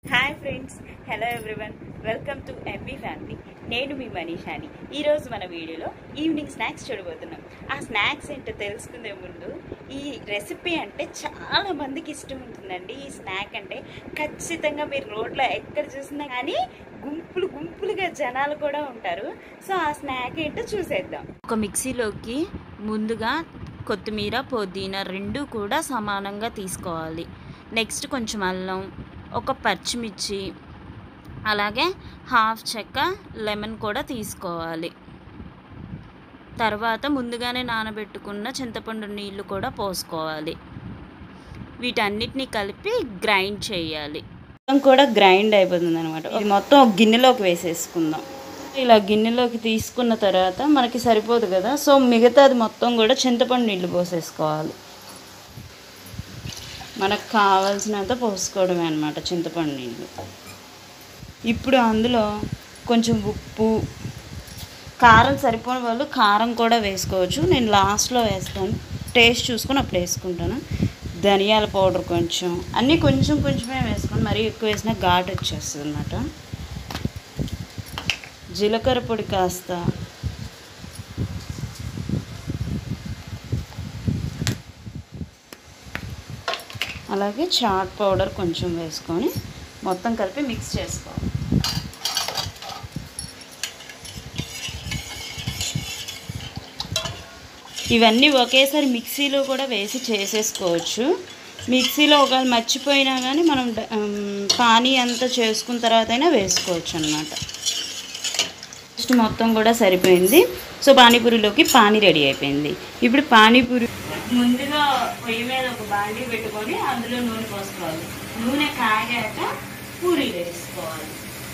hi friends hello everyone welcome to M B family నేను మీ మనీషాని ఈరోజు మన వీడియోలో ఈవినింగ్ స్నాక్స్ చూడబోతున్నాం ఆ స్నాక్స్ ఏంటో తెలుసుకునే ముందు ఈ రెసిపీ అంటే చాలా మందికి ఇష్టం ఉంటుందండి ఈ స్నాక్ అంటే ఖచ్చితంగా మీరు రోడ్లో ఎక్కడ చూసినా కానీ గుంపులు గుంపులుగా జనాలు కూడా ఉంటారు సో ఆ స్నాక్ ఏంటో చూసేద్దాం ఒక మిక్సీలోకి ముందుగా కొత్తిమీర పుదీనా రెండు కూడా సమానంగా తీసుకోవాలి నెక్స్ట్ కొంచెం అల్లం ఒక పచ్చిమిర్చి అలాగే హాఫ్ చెక్క లెమన్ కూడా తీసుకోవాలి తర్వాత ముందుగానే నానబెట్టుకున్న చింతపండు నీళ్ళు కూడా పోసుకోవాలి వీటన్నిటిని కలిపి గ్రైండ్ చేయాలి మొత్తం కూడా గ్రైండ్ అయిపోతుంది అనమాట ఇది మొత్తం ఒక గిన్నెలోకి వేసేసుకుందాం ఇలా గిన్నెలోకి తీసుకున్న తర్వాత మనకి సరిపోదు కదా సో మిగతాది మొత్తం కూడా చింతపండు నీళ్ళు పోసేసుకోవాలి మనకు కావాల్సినంత పోసుకోవడమే అనమాట చింతపండు నీళ్ళు ఇప్పుడు అందులో కొంచెం ఉప్పు కారం సరిపోని వాళ్ళు కారం కూడా వేసుకోవచ్చు నేను లాస్ట్లో వేస్తాను టేస్ట్ చూసుకొని అప్పుడు వేసుకుంటాను ధనియాల పౌడర్ కొంచెం అన్నీ కొంచెం కొంచెమే వేసుకొని మరీ ఎక్కువ వేసినా ఘాటు వచ్చేస్తుంది అనమాట జీలకర్ర పొడి కాస్త అలాగే చాట్ పౌడర్ కొంచెం వేసుకొని మొత్తం కలిపి మిక్స్ చేసుకోవాలి ఇవన్నీ ఒకేసారి మిక్సీలో కూడా వేసి చేసేసుకోవచ్చు మిక్సీలో ఒకవేళ మర్చిపోయినా కానీ మనం డ- ఉమ్, పానీ అంతా చేసుకున్న తర్వాత అయినా వేసుకోవచ్చు అనమాట ఫస్ట్ మొత్తం కూడా సరిపోయింది సో పానీపూరిలోకి పానీ రెడీ అయిపోయింది ఇప్పుడు పానీపూరి ముందుగా పొయ్యి మీద ఒక బాండీ పెట్టుకొని అందులో నూనె పోసుకోవాలి నూనె కాగాక పూరీలు వేసుకోవాలి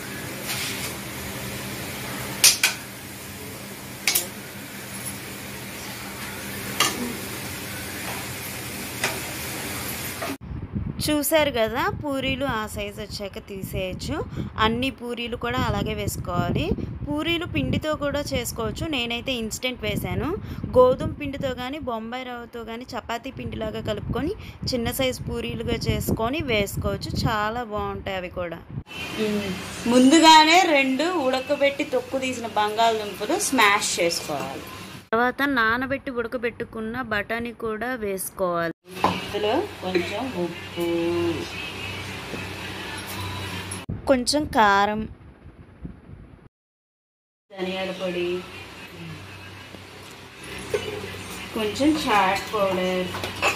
చూశారు కదా పూరీలు ఆ సైజ్ వచ్చాక తీసేయచ్చు అన్ని పూరీలు కూడా అలాగే వేసుకోవాలి పూరీలు పిండితో కూడా చేసుకోవచ్చు నేనైతే ఇన్స్టెంట్ వేశాను గోధుమ పిండితో కానీ బొంబాయి రవ్వతో కానీ చపాతీ పిండిలాగా కలుపుకొని చిన్న సైజ్ పూరీలుగా చేసుకొని వేసుకోవచ్చు చాలా బాగుంటాయి అవి కూడా ముందుగానే రెండు ఉడకబెట్టి తొక్కు తీసిన బంగాళదుంపలు స్మాష్ చేసుకోవాలి తర్వాత నానబెట్టి ఉడకబెట్టుకున్న బఠానీ కూడా వేసుకోవాలి ఇందులో కొంచెం ఉప్పు కొంచెం కారం ధనియాల పొడి కొంచెం chaat powder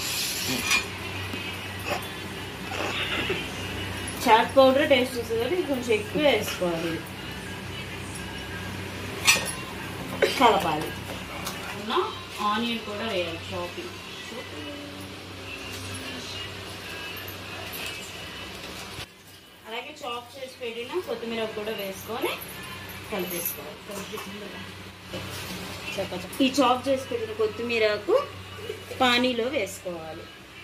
chaat powder taste వస్తుంది కానీ కొంచెం ఎక్కువ వేసుకోవాలి కలపాలి ఆనియన్ కూడా వేయాలి షాపింగ్ అలాగే చాప్ చేసి పెట్టిన కొత్తిమీర కూడా వేసుకొని కలిపేసుకోవాలి చెప్ప ఈ చాప్ చేసి పెట్టిన కొత్తిమీరకు పానీలో వేసుకోవాలి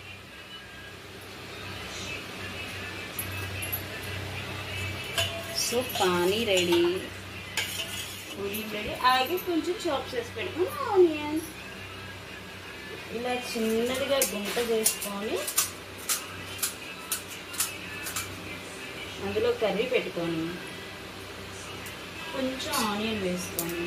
so pani ready puri ready అలాగే కొంచెం చాప్ చేసి పెట్టుకుని ఆనియన్ ఇలా చిన్నదిగా గుంట చేసుకొని అందులో కర్రీ పెట్టుకొని కొంచెం ఆనియన్ వేసుకొని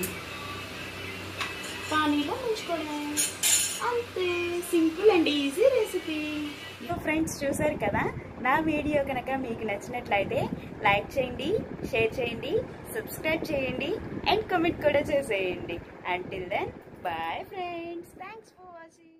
పానీలో ముంచుకోవడమే అంతే simple and easy recipe friends చూసారు కదా నా వీడియో కనుక మీకు నచ్చినట్లయితే లైక్ చేయండి షేర్ చేయండి సబ్స్క్రైబ్ చేయండి అండ్ కమెంట్ కూడా చేసేయండి until then bye friends thanks for watching